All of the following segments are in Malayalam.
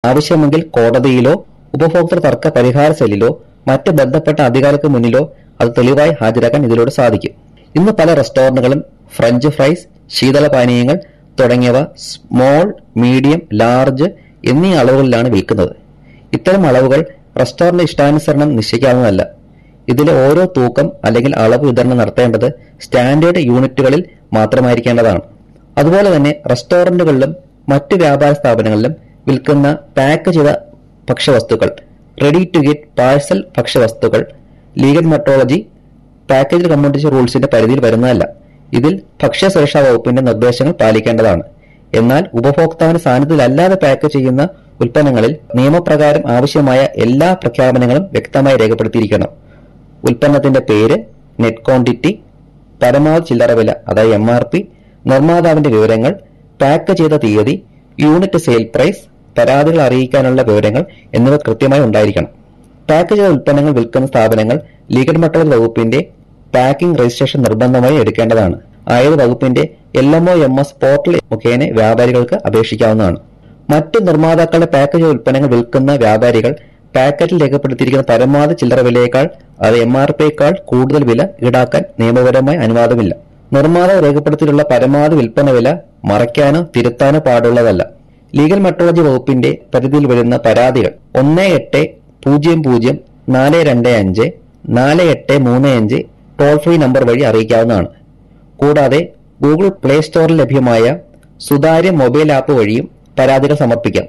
ആവശ്യമെങ്കിൽ കോടതിയിലോ ഉപഭോക്തൃ തർക്ക പരിഹാര സെല്ലിലോ മറ്റ് ബന്ധപ്പെട്ട അധികാരികൾക്ക് മുന്നിലോ അത് തെളിവായി ഹാജരാക്കാൻ ഇതിലൂടെ സാധിക്കും ഇന്ന് പല റെസ്റ്റോറന്റുകളും ഫ്രഞ്ച് ഫ്രൈസ് ശീതളപാനീയങ്ങൾ തുടങ്ങിയവ സ്മോൾ മീഡിയം ലാർജ് എന്നീ അളവുകളിലാണ് വിൽക്കുന്നത് ഇത്തരം അളവുകൾ റെസ്റ്റോറന്റ് ഇഷ്ടാനുസരണം നിശ്ചയിക്കാവുന്നതല്ല ഇതിലെ ഓരോ തൂക്കം അല്ലെങ്കിൽ അളവ് വിതരണം നടത്തേണ്ടത് സ്റ്റാൻഡേർഡ് യൂണിറ്റുകളിൽ മാത്രമായിരിക്കേണ്ടതാണ് അതുപോലെ തന്നെ റെസ്റ്റോറന്റുകളിലും മറ്റു വ്യാപാര സ്ഥാപനങ്ങളിലും വിൽക്കുന്ന പാക്ക് ചെയ്ത ഭക്ഷ്യവസ്തുക്കൾ റെഡി ടു ഗെറ്റ് പാഴ്സൽ ഭക്ഷ്യവസ്തുക്കൾ ലീഗൽ മെട്രോളജി പാക്കേജ് കമ്മ്യൂണിറ്റി റൂൾസിന്റെ പരിധിയിൽ വരുന്നതല്ല ഇതിൽ ഭക്ഷ്യ സുരക്ഷാ വകുപ്പിന്റെ നിർദ്ദേശങ്ങൾ പാലിക്കേണ്ടതാണ് എന്നാൽ ഉപഭോക്താവിന് സാന്നിധ്യത്തിലല്ലാതെ പാക്ക് ചെയ്യുന്ന ഉൽപ്പന്നങ്ങളിൽ നിയമപ്രകാരം ആവശ്യമായ എല്ലാ പ്രഖ്യാപനങ്ങളും വ്യക്തമായി രേഖപ്പെടുത്തിയിരിക്കണം ഉൽപ്പന്നത്തിന്റെ പേര് നെറ്റ് ക്വാണ്ടിറ്റി പരമാവധി ചില്ലറ വില അതായത് എം ആർ പി നിർമ്മാതാവിന്റെ വിവരങ്ങൾ പാക്ക് ചെയ്ത തീയതി യൂണിറ്റ് സെയിൽ പ്രൈസ് പരാതികൾ അറിയിക്കാനുള്ള വിവരങ്ങൾ എന്നിവ കൃത്യമായി ഉണ്ടായിരിക്കണം പാക്ക് ചെയ്ത ഉൽപ്പന്നങ്ങൾ വിൽക്കുന്ന സ്ഥാപനങ്ങൾ ലീഗൽ മെട്രോളജി വകുപ്പിന്റെ പാക്കിംഗ് രജിസ്ട്രേഷൻ നിർബന്ധമായി എടുക്കേണ്ടതാണ് ആയത് വകുപ്പിന്റെ L M O M S portal മുഖേന വ്യാപാരികൾക്ക് അപേക്ഷിക്കാവുന്നതാണ് മറ്റ് നിർമ്മാതാക്കളുടെ പാക്ക് ചെയ്ത ഉൽപ്പന്നങ്ങൾ വിൽക്കുന്ന വ്യാപാരികൾ പാക്കറ്റിൽ രേഖപ്പെടുത്തിയിരിക്കുന്ന പരമാവധി ചില്ലറ വിലയേക്കാൾ അത് എം ആർ പിയേക്കാൾ കൂടുതൽ വില ഈടാക്കാൻ നിയമപരമായി അനുവാദമില്ല നിർമ്മാതാവ് രേഖപ്പെടുത്തിയിട്ടുള്ള പരമാവധി വിൽപ്പന വില മറയ്ക്കാനോ തിരുത്താനോ പാടുള്ളതല്ല ലീഗൽ മെട്രോളജി വകുപ്പിന്റെ പരിധിയിൽ വരുന്ന പരാതികൾ ഒന്ന് എട്ട് പൂജ്യം പൂജ്യം നാല് രണ്ട് അഞ്ച് നാല് എട്ട് മൂന്ന് അഞ്ച് ടോൾ ഫ്രീ നമ്പർ വഴി അറിയിക്കാവുന്നതാണ് കൂടാതെ ഗൂഗിൾ പ്ലേ സ്റ്റോറിൽ ലഭ്യമായ സുതാര്യ മൊബൈൽ ആപ്പ് വഴിയും പരാതികൾ സമർപ്പിക്കാം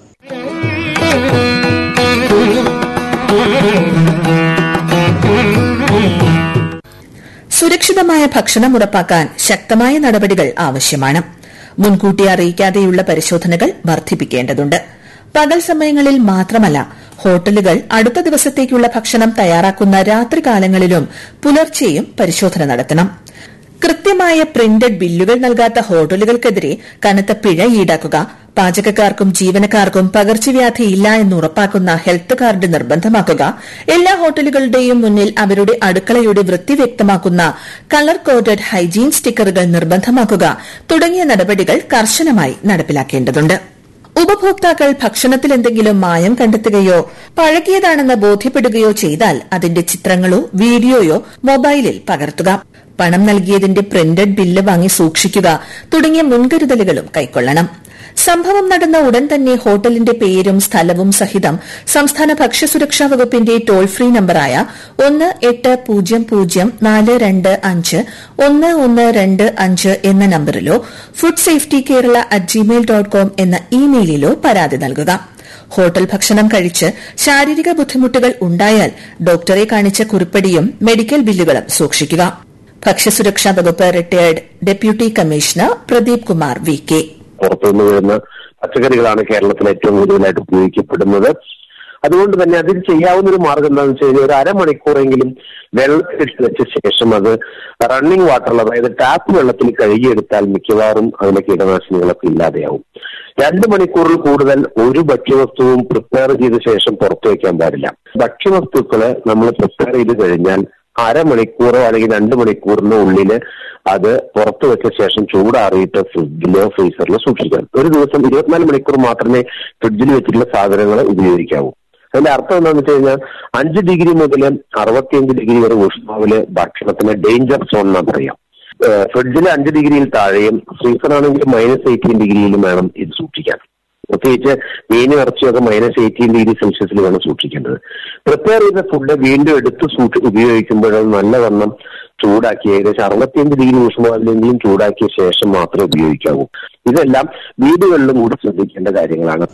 സുരക്ഷിതമായ ഭക്ഷണം ഉറപ്പാക്കാൻ ശക്തമായ നടപടികൾ ആവശ്യമാണ് മുൻകൂട്ടി അറിയിക്കാതെയുള്ള പരിശോധനകൾ വർദ്ധിപ്പിക്കേണ്ടതുണ്ട് പകൽ സമയങ്ങളിൽ മാത്രമല്ല ഹോട്ടലുകൾ അടുത്ത ദിവസത്തേക്കുള്ള ഭക്ഷണം തയ്യാറാക്കുന്ന രാത്രികാലങ്ങളിലും പുലർച്ചെയും പരിശോധന നടത്തണം കൃത്യമായ പ്രിന്റഡ് ബില്ലുകൾ നൽകാത്ത ഹോട്ടലുകൾക്കെതിരെ കനത്ത പിഴ ഈടാക്കുക പാചകക്കാർക്കും ജീവനക്കാർക്കും പകർച്ചവ്യാധി ഇല്ല എന്ന് ഉറപ്പാക്കുന്ന ഹെൽത്ത് കാർഡ് നിർബന്ധമാക്കുക എല്ലാ ഹോട്ടലുകളുടെയും മുന്നിൽ അവരുടെ അടുക്കളയുടെ വൃത്തി വ്യക്തമാക്കുന്ന കളർ കോഡഡ് ഹൈജീൻ സ്റ്റിക്കറുകൾ നിർബന്ധമാക്കുക തുടങ്ങിയ നടപടികൾ കർശനമായി നടപ്പിലാക്കേണ്ടതുണ്ട് ഉപഭോക്താക്കൾ ഭക്ഷണത്തിൽ എന്തെങ്കിലും മായം കണ്ടെത്തുകയോ പഴകിയതാണെന്ന് ബോധ്യപ്പെടുകയോ ചെയ്താൽ അതിന്റെ ചിത്രങ്ങളോ വീഡിയോയോ മൊബൈലിൽ പകർത്തുക പണം നൽകിയതിന്റെ പ്രിന്റഡ് ബില്ല് വാങ്ങി സൂക്ഷിക്കുക തുടങ്ങിയ മുൻകരുതലുകളും കൈക്കൊള്ളണം സംഭവം നടന്ന ഉടൻ തന്നെ ഹോട്ടലിന്റെ പേരും സ്ഥലവും സഹിതം സംസ്ഥാന ഭക്ഷ്യസുരക്ഷാ വകുപ്പിന്റെ ടോൾ ഫ്രീ നമ്പറായ ഒന്ന് എട്ട് പൂജ്യം പൂജ്യം നാല് രണ്ട് അഞ്ച് ഒന്ന് ഒന്ന് രണ്ട് അഞ്ച് എന്ന നമ്പറിലോ food safety Kerala at Gmail dot com എന്ന ഇമെയിലിലോ പരാതി നൽകുക ഹോട്ടൽ ഭക്ഷണം കഴിച്ച് ശാരീരിക ബുദ്ധിമുട്ടുകൾ ഉണ്ടായാൽ ഡോക്ടറെ കാണിച്ച കുറിപ്പടിയും മെഡിക്കൽ ബില്ലുകളും സൂക്ഷിക്കുക ഭക്ഷ്യസുരക്ഷാ വകുപ്പ് retired deputy commissioner Pradeep Kumar V K പുറത്തുനിന്ന് വരുന്ന പച്ചക്കറികളാണ് കേരളത്തിൽ ഏറ്റവും കൂടുതലായിട്ട് ഉപയോഗിക്കപ്പെടുന്നത് അതുകൊണ്ട് തന്നെ അതിൽ ചെയ്യാവുന്ന ഒരു മാർഗം എന്താണെന്ന് വെച്ച് കഴിഞ്ഞാൽ ഒരു അരമണിക്കൂറെങ്കിലും വെള്ളത്തിലിട്ട് വെച്ച ശേഷം അത് റണ്ണിങ് വാട്ടറിൽ അതായത് ടാപ്പ് വെള്ളത്തിൽ കഴുകിയെടുത്താൽ മിക്കവാറും അതിലെ കീടനാശിനികളൊക്കെ ഇല്ലാതെയാവും രണ്ട് മണിക്കൂറിൽ കൂടുതൽ ഒരു ഭക്ഷ്യവസ്തുവും പ്രിപ്പയർ ചെയ്ത ശേഷം പുറത്തു വയ്ക്കാൻ പാടില്ല ഭക്ഷ്യവസ്തുക്കള് നമ്മൾ പ്രിപ്പയർ ചെയ്ത് കഴിഞ്ഞാൽ അരമണിക്കൂറോ അല്ലെങ്കിൽ രണ്ട് മണിക്കൂറിനോ ഉള്ളില് അത് പുറത്തു വെച്ച ശേഷം ചൂടാറിയിട്ട് ഫ്രിഡ്ജിലോ ഫ്രീസറിലോ സൂക്ഷിക്കണം ഒരു ദിവസം ഇരുപത്തിനാല് മണിക്കൂർ മാത്രമേ ഫ്രിഡ്ജിൽ വെച്ചിട്ടുള്ള സാധനങ്ങൾ ഉപയോഗിക്കാവൂ അതിന്റെ അർത്ഥം എന്താണെന്ന് വെച്ച് കഴിഞ്ഞാൽ അഞ്ച് ഡിഗ്രി മുതൽ അറുപത്തിയഞ്ച് ഡിഗ്രി വരെ ഊഷ്മാവില് ഭക്ഷണത്തിന് ഡേഞ്ചർ സോൺ എന്നാ പറയാം ഫ്രിഡ്ജിൽ അഞ്ച് ഡിഗ്രിയിൽ താഴെയും ഫ്രീസറാണെങ്കിൽ മൈനസ് എയ്റ്റീൻ ഡിഗ്രിയിലും വേണം ഇത് സൂക്ഷിക്കാൻ പ്രത്യേകിച്ച് മീനും ഇറച്ചിയൊക്കെ മൈനസ് എയ്റ്റീൻ ഡിഗ്രി സെൽഷ്യസിൽ വേണം സൂക്ഷിക്കേണ്ടത് പ്രിപ്പയർ ചെയ്ത ഫുഡ് വീണ്ടും എടുത്ത് സൂക്ഷി ഉപയോഗിക്കുമ്പോൾ നല്ലവണ്ണം ചൂടാക്കി ഏകദേശം അറുപത്തിയഞ്ച് ഡിഗ്രി ഊഷ്മാവിലെങ്കിലും ചൂടാക്കിയ ശേഷം മാത്രമേ ഉപയോഗിക്കാവൂ ഇതെല്ലാം വീടുകളിലും കൂടി ശ്രദ്ധിക്കേണ്ട കാര്യങ്ങളാണ്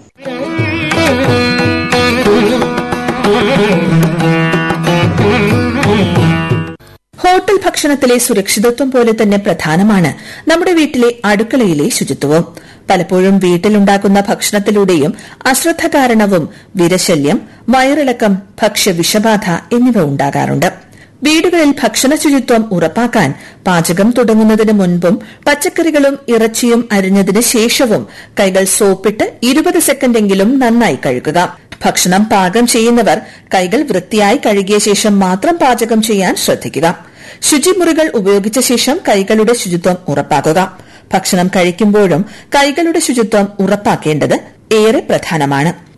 ഹോട്ടൽ ഭക്ഷണത്തിലെ സുരക്ഷിതത്വം പോലെ തന്നെ പ്രധാനമാണ് നമ്മുടെ വീട്ടിലെ അടുക്കളയിലെ ശുചിത്വവും പലപ്പോഴും വീട്ടിലുണ്ടാക്കുന്ന ഭക്ഷണത്തിലൂടെയും അശ്രദ്ധ കാരണവും വിരശല്യം വയറിളക്കം ഭക്ഷ്യവിഷബാധ എന്നിവ ഉണ്ടാകാറുണ്ട് വീടുകളിൽ ഭക്ഷണ ശുചിത്വം ഉറപ്പാക്കാൻ പാചകം തുടങ്ങുന്നതിന് മുൻപും പച്ചക്കറികളും ഇറച്ചിയും അരിഞ്ഞതിന് ശേഷവും കൈകൾ സോപ്പിട്ട് ഇരുപത് സെക്കൻഡെങ്കിലും നന്നായി കഴുകുക ഭക്ഷണം പാകം ചെയ്യുന്നവർ കൈകൾ വൃത്തിയായി കഴുകിയ ശേഷം മാത്രം പാചകം ചെയ്യാൻ ശ്രദ്ധിക്കുക ശുചിമുറികൾ ഉപയോഗിച്ച ശേഷം കൈകളുടെ ശുചിത്വം ഉറപ്പാക്കുക ഭക്ഷണം കഴിക്കുമ്പോഴും കൈകളുടെ ശുചിത്വം ഉറപ്പാക്കേണ്ടത് ഏറെ പ്രധാനമാണ്